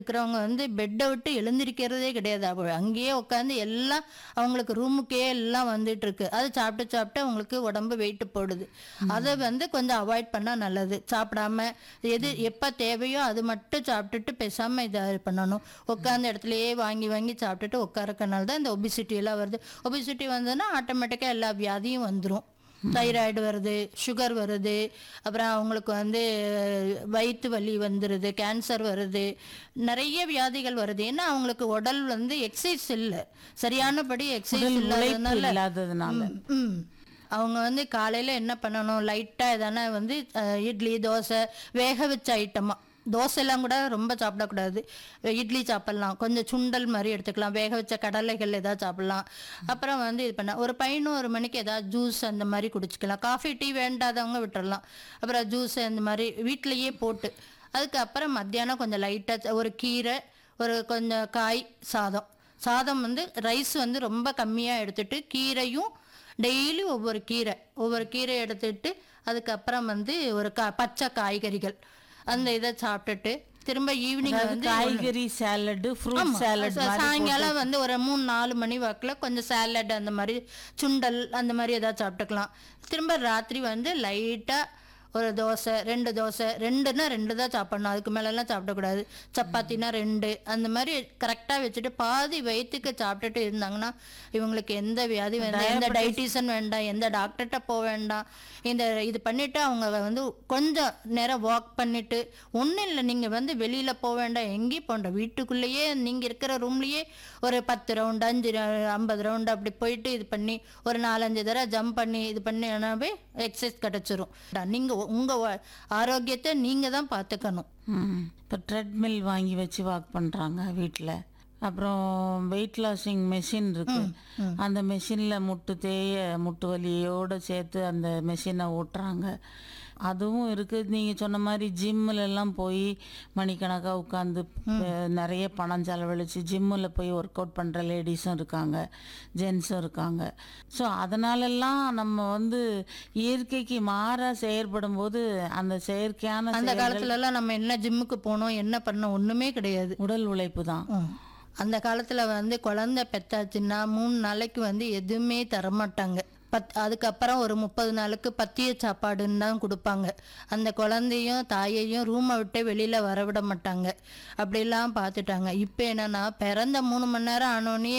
இருக்கிறவங்க வந்து பெட்டை விட்டு எழுந்திருக்கிறதே கிடையாது அவ அங்கேயே உட்காந்து எல்லாம் அவங்களுக்கு ரூமுக்கே எல்லாம் வந்துட்டு இருக்கு அது சாப்பிட்டு சாப்பிட்டு அவங்களுக்கு உடம்பு வெயிட் போடுது அதை வந்து கொஞ்சம் அவாய்ட் பண்ணா நல்லது சாப்பிடாம எது எப்ப தேவையோ அது மட்டும் சாப்பிட்டுட்டு பேசாம இதை பண்ணணும் உட்காந்த இடத்துலயே வாங்கி வாங்கி சாப்பிட்டுட்டு உட்காரக்கனால தான் இந்த ஒபிசிட்டி எல்லாம் வருது ஒபிசிட்டி வந்ததுன்னா ஆட்டோமேட்டிக்கா எல்லா வியாதியும் வந்துரும் தைராய்டு வருது சுகர் வருது அப்புறம் அவங்களுக்கு வந்து வயிற்று வலி வந்துடுது கேன்சர் வருது நிறைய வியாதிகள் வருது ஏன்னா அவங்களுக்கு உடல் வந்து எக்ஸசைஸ் இல்லை சரியானபடி எக்ஸசைஸ் உடல் உழைப்பு இல்லாததுனால இல்லாததுனால ம், ம். அவங்க வந்து காலையில் என்ன பண்ணணும் லைட்டாக எதனா வந்து அஹ், இட்லி தோசை வேக வச்ச ஐட்டமா தோசைலாம் கூட ரொம்ப சாப்பிடக்கூடாது இட்லி சாப்பிட்லாம் கொஞ்சம் சுண்டல் மாதிரி எடுத்துக்கலாம் வேக வச்ச கடலைகள் ஏதாவது சாப்பிட்லாம் அப்புறம் வந்து இது பண்ண ஒரு பதினோரு மணிக்கு ஏதாவது ஜூஸ் அந்த மாதிரி குடிச்சிக்கலாம் காஃபி டீ வேண்டாதவங்க விட்டுறலாம் அப்புறம் ஜூஸ் அந்த மாதிரி வீட்டிலையே போட்டு அதுக்கப்புறம் மத்தியானம் கொஞ்சம் லைட்டாக ஒரு கீரை ஒரு கொஞ்சம் காய் சாதம் சாதம் வந்து ரைஸ் வந்து ரொம்ப கம்மியாக எடுத்துட்டு கீரையும் டெய்லி ஒவ்வொரு கீரை ஒவ்வொரு கீரை எடுத்துட்டு அதுக்கப்புறம் வந்து ஒரு கா பச்சை காய்கறிகள் அந்த இதை சாப்பிட்டுட்டு திரும்ப ஈவினிங் அதாவது வந்து காய்கறி சாலடு ஃப்ரூட் ஆமா. சாலட் சா- சாயங்காலம் வந்து ஒரு மூணு நாலு மணி வாக்குல கொஞ்சம் சாலட் அந்த மாதிரி சுண்டல் அந்த மாதிரி ஏதாவது சாப்பிட்டுக்கலாம் திரும்ப ராத்திரி வந்து லைட்டா ஒரு தோசை ரெண்டு தோசை ரெண்டுன்னா ரெண்டு தான் சாப்பிடணும் அதுக்கு மேலெல்லாம் சாப்பிடக்கூடாது சப்பாத்தினா ரெண்டு அந்த மாதிரி கரெக்டாக வச்சுட்டு பாதி வயிற்றுக்கு சாப்பிட்டுட்டு இருந்தாங்கன்னா இவங்களுக்கு எந்த வியாதி வேண்டாம் எந்த டைட்டிஷன் வேண்டாம் எந்த டாக்டர்கிட்ட போக வேண்டாம் இந்த இது பண்ணிட்டு அவங்க வந்து கொஞ்சம் நேரம் வாக் பண்ணிட்டு ஒன்றும் இல்லை நீங்கள் வந்து வெளியில் போக வேண்டாம் எங்கேயும் போக வேண்டாம் வீட்டுக்குள்ளேயே நீங்கள் இருக்கிற ரூம்லேயே ஒரு பத்து ரவுண்டு அஞ்சு ரவு- ஐம்பது ரவுண்டு அப்படி போயிட்டு இது பண்ணி ஒரு நாலஞ்சு தடவை ஜம்ப் பண்ணி இது பண்ணினாவே எக்ஸசைஸ் கிடச்சிரும் நீங்கள் உங்கள் ஆரோக்கியத்தை நீங்கள் தான் பார்த்துக்கணும் இப்போ ட்ரெட்மில் வாங்கி வச்சு வாக் பண்ணுறாங்க வீட்டில் அப்புறம் வெயிட் லாஸிங் மெஷின் இருக்கு அந்த மெஷினில் முட்டு தேய முட்டு வலியோடு சேர்த்து அந்த மெஷினை ஓட்டுறாங்க அதுவும் இருக்குது நீங்கள் சொன்ன மாதிரி ஜிம்மில் எல்லாம் போய் மணிக்கணக்காக உட்காந்து நிறைய பணம் செலவழித்து ஜிம்மில் போய் ஒர்க் அவுட் பண்ணுற லேடிஸும் இருக்காங்க ஜென்ஸும் இருக்காங்க ஸோ அதனாலெல்லாம் நம்ம வந்து இயற்கைக்கு மாறாக செயற்படும் போது அந்த செயற்கையான அந்த செயல்கள் காலத்துல எல்லாம் நம்ம என்ன ஜிம்முக்கு போனோம் என்ன பண்ணோம் ஒன்றுமே கிடையாது உடல் உழைப்பு தான் ம். அந்த காலத்துல வந்து குழந்தை பெத்தாச்சுன்னா மூணு நாளைக்கு வந்து எதுவுமே தரமாட்டாங்க பத் அதுக்கப்புறம் ஒரு முப்பது நாளுக்கு பத்திய சாப்பாடுன்னு தான் கொடுப்பாங்க அந்த குழந்தையும் தாயையும் ரூமை விட்டு வெளியில வரவிட மாட்டாங்க அப்படிலாம் பார்த்துட்டாங்க இப்போ என்னன்னா பிறந்த மூணு மணி நேரம் ஆனோடனே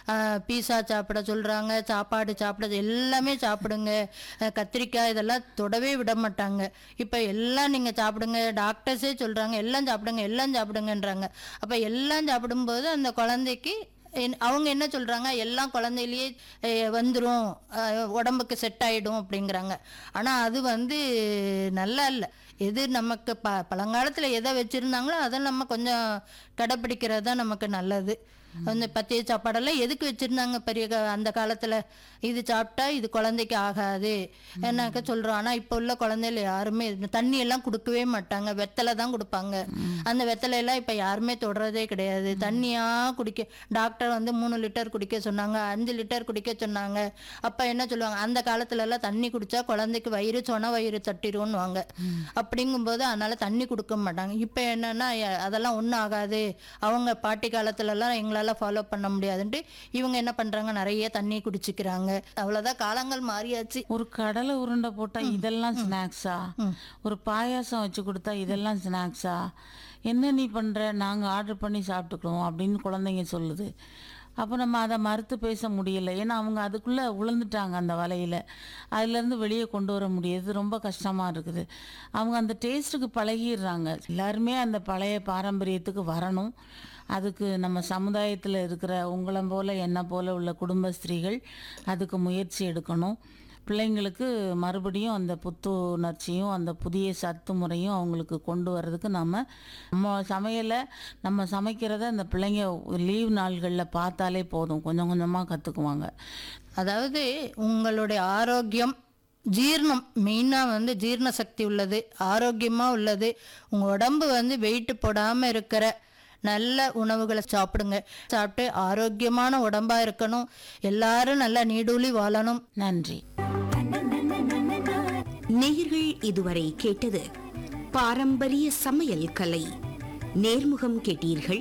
பீஸா சாப்பிட சொல்றாங்க சாப்பாடு சாப்பிட எல்லாமே சாப்பிடுங்க அஹ், கத்திரிக்காய் இதெல்லாம் தொடவே விட மாட்டாங்க இப்போ எல்லாம் நீங்க சாப்பிடுங்க டாக்டர்ஸே சொல்றாங்க எல்லாம் சாப்பிடுங்க எல்லாம் சாப்பிடுங்கன்றாங்க அப்ப எல்லாம் சாப்பிடும்போது அந்த குழந்தைக்கு என்- அவங்க என்ன சொல்றாங்க எல்லாம் குழந்தையிலேயே அஹ், வந்துரும் அஹ், உடம்புக்கு செட் ஆயிடும் அப்படிங்கிறாங்க ஆனா அது வந்து நல்லா இல்லை எது நமக்கு ப பழங்காலத்துல எதை வச்சிருந்தாங்களோ அதை நம்ம கொஞ்சம் கடைப்பிடிக்கிறது தான் நமக்கு நல்லது அந்த பத்திய சாப்பாடெல்லாம் எதுக்கு வச்சிருந்தாங்க பெரிய கா- அந்த காலத்துல இது சாப்பிட்டா இது குழந்தைக்கு ஆகாது என்னக்க சொல்றோம் ஆனா இப்போ உள்ள குழந்தைல யாருமே இது- தண்ணி எல்லாம் கொடுக்கவே மாட்டாங்க வெத்தலை தான் கொடுப்பாங்க அந்த வெத்தலை எல்லாம் இப்ப யாருமே தொடறதே கிடையாது தண்ணியா குடிக்க டாக்டர் வந்து மூணு லிட்டர் குடிக்க சொன்னாங்க அஞ்சு லிட்டர் குடிக்க சொன்னாங்க அப்ப என்ன சொல்லுவாங்க அந்த காலத்துல எல்லாம் தண்ணி குடிச்சா குழந்தைக்கு வயிறு சொன வயிறு தட்டிடும்னுவாங்க அப்படிங்கும்போது அதனால தண்ணி கொடுக்க மாட்டாங்க இப்ப என்னன்னா எ- அதெல்லாம் ஒன்றும் ஆகாது அவங்க பாட்டி காலத்துல எல்லாம் எங்களால ஃபாலோ பண்ண முடியாதுன்ட்டு இவங்க என்ன பண்றாங்க நிறைய தண்ணி குடிச்சுக்கிறாங்க அவ்வளவுதான் காலங்கள் மாறியாச்சு ஒரு கடலை உருண்டை போட்டா இதெல்லாம் ஸ்நாக்ஸா ஒரு பாயாசம் வச்சு கொடுத்தா இதெல்லாம் ஸ்நாக்ஸா என்ன நீ பண்ற நாங்க ஆர்டர் பண்ணி சாப்பிட்டுக்கிறோம் அப்படின்னு குழந்தைங்க சொல்லுது அப்போ நம்ம அதை மறுத்து பேச முடியல ஏன்னா அவங்க அதுக்குள்ளே உழந்துட்டாங்க அந்த வலையில் அதுலேருந்து வெளியே கொண்டு வர முடியாது ரொம்ப கஷ்டமாக இருக்குது அவங்க அந்த டேஸ்ட்டுக்கு பழகிடுறாங்க எல்லாருமே அந்த பழைய பாரம்பரியத்துக்கு வரணும் அதுக்கு நம்ம சமுதாயத்தில் இருக்கிற உங்களை போல் என்ன போல் உள்ள குடும்ப ஸ்திரீகள் அதுக்கு முயற்சி எடுக்கணும் பிள்ளைங்களுக்கு மறுபடியும் அந்த புத்துணர்ச்சியும் அந்த புதிய சத்து முறையும் அவங்களுக்கு கொண்டு வர்றதுக்கு நம்ம நம்ம சமையலை நம்ம சமைக்கிறத அந்த பிள்ளைங்க லீவ் நாள்களில் பார்த்தாலே போதும் கொஞ்சம் கொஞ்சமாக கற்றுக்குவாங்க அதாவது உங்களுடைய ஆரோக்கியம் ஜீரணம் மெயினாக வந்து ஜீரண சக்தி உள்ளது ஆரோக்கியமாக உள்ளது உங்கள் உடம்பு வந்து வெயிட் போடாமல் இருக்கிற நல்ல உணவுகளை சாப்பிடுங்க சாப்பிட்டு ஆரோக்கியமான உடம்பா இருக்கணும் எல்லாரும் நல்லா நீடூழி வாழணும் நன்றி நேயர்கள் இதுவரை கேட்டது பாரம்பரிய சமையல் கலை நேர்முகம் கேட்டீர்கள்